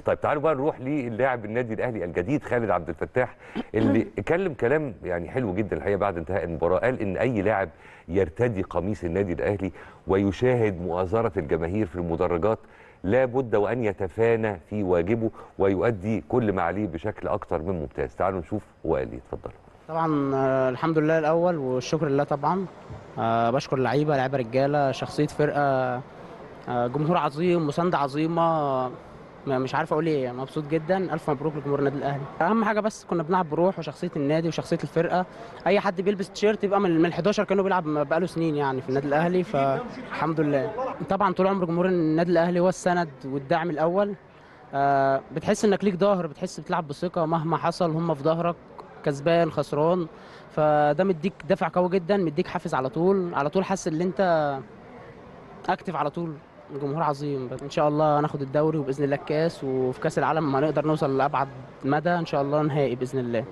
طيب تعالوا بقى نروح للاعب النادي الاهلي الجديد خالد عبد الفتاح اللي اتكلم كلام يعني حلو جدا الحقيقه بعد انتهاء المباراه قال ان اي لاعب يرتدي قميص النادي الاهلي ويشاهد مؤازره الجماهير في المدرجات لا بد وان يتفانى في واجبه ويؤدي كل ما عليه بشكل اكتر من ممتاز تعالوا نشوف هو قال ايه اتفضل طبعا آه، الحمد لله الاول والشكر لله طبعا آه، بشكر اللعيبه لعيبه رجاله شخصيه فرقه آه، جمهور عظيم مسانده عظيمه آه، مش عارف اقول ايه مبسوط جدا الف مبروك لجمهور النادي الاهلي اهم حاجه بس كنا بنلعب بروح وشخصيه النادي وشخصيه الفرقه اي حد بيلبس تيشيرت يبقى من من ال 11 كانه بيلعب بقاله سنين يعني في النادي الاهلي فالحمد لله طبعا طول عمر جمهور النادي الاهلي هو السند والدعم الاول آه، بتحس انك ليك ظهر بتحس بتلعب بثقه مهما حصل هم في ظهرك كسبان خسران فده مديك دافع قوي جدا مديك حافز على طول على طول حاسس ان انت اكتف على طول جمهور عظيم ان شاء الله ناخد الدوري وباذن الله الكاس وفي كاس العالم ما نقدر نوصل لابعد مدى ان شاء الله نهائي باذن الله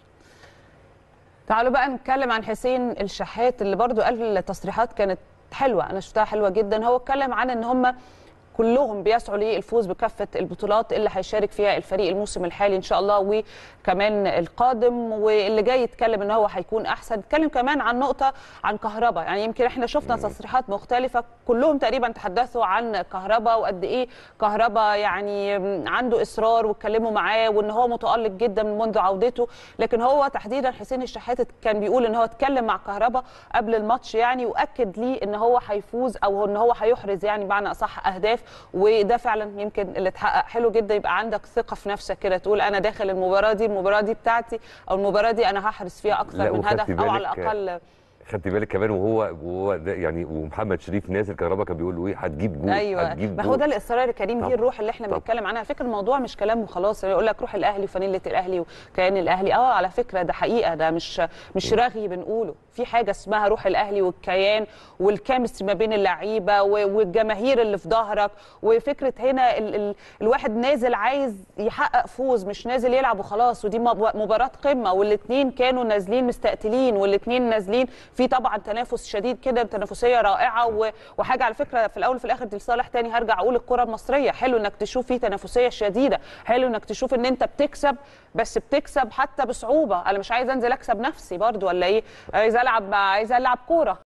تعالوا بقى نتكلم عن حسين الشحات اللي برضو قال التصريحات كانت حلوه انا شفتها حلوه جدا هو اتكلم عن ان هم كلهم بيسعوا للفوز بكافه البطولات اللي هيشارك فيها الفريق الموسم الحالي ان شاء الله وكمان القادم واللي جاي يتكلم ان هو هيكون احسن اتكلم كمان عن نقطه عن كهربا يعني يمكن احنا شفنا تصريحات مختلفه كلهم تقريبا تحدثوا عن كهربا وقد ايه كهربا يعني عنده اصرار واتكلموا معاه وان هو متالق جدا منذ عودته لكن هو تحديدا حسين الشحات كان بيقول ان هو اتكلم مع كهربا قبل الماتش يعني واكد ليه ان هو هيفوز او ان هو هيحرز يعني بمعنى اصح اهداف وده فعلا يمكن اللي اتحقق حلو جدا يبقى عندك ثقه في نفسك كده تقول انا داخل المباراه دي المباراه دي بتاعتي او المباراه دي انا هحرز فيها لا، اكثر من وخدتي هدف او على بالك- الاقل خدتي بالك كمان وهو وهو ده يعني ومحمد شريف نازل كهربا كان بيقول له ايه هتجيب جول ايوه هتجيب ما هو جول. ده الاصرار الكريم دي طبعا. الروح اللي احنا طبعا. بنتكلم عنها على فكره الموضوع مش كلام وخلاص يقول لك روح الاهلي وفانيله الاهلي وكيان الاهلي اه على فكره ده حقيقه ده مش مش رغي بنقوله في حاجه اسمها روح الاهلي والكيان والكيمستري ما بين اللعيبه و- والجماهير اللي في ظهرك وفكره هنا ال ال الواحد نازل عايز يحقق فوز مش نازل يلعب وخلاص ودي مب- مباراه قمه والاثنين كانوا نازلين مستقتلين والاثنين نازلين في طبعا تنافس شديد كده تنافسيه رائعه و- وحاجه على فكره في الاول وفي الاخر دي لصالح تاني هرجع اقول الكره المصريه حلو انك تشوف في تنافسيه شديده حلو انك تشوف ان انت بتكسب بس بتكسب حتى بصعوبه انا مش عايز انزل اكسب نفسي برضو ولا ايه عايز العب عايز العب كوره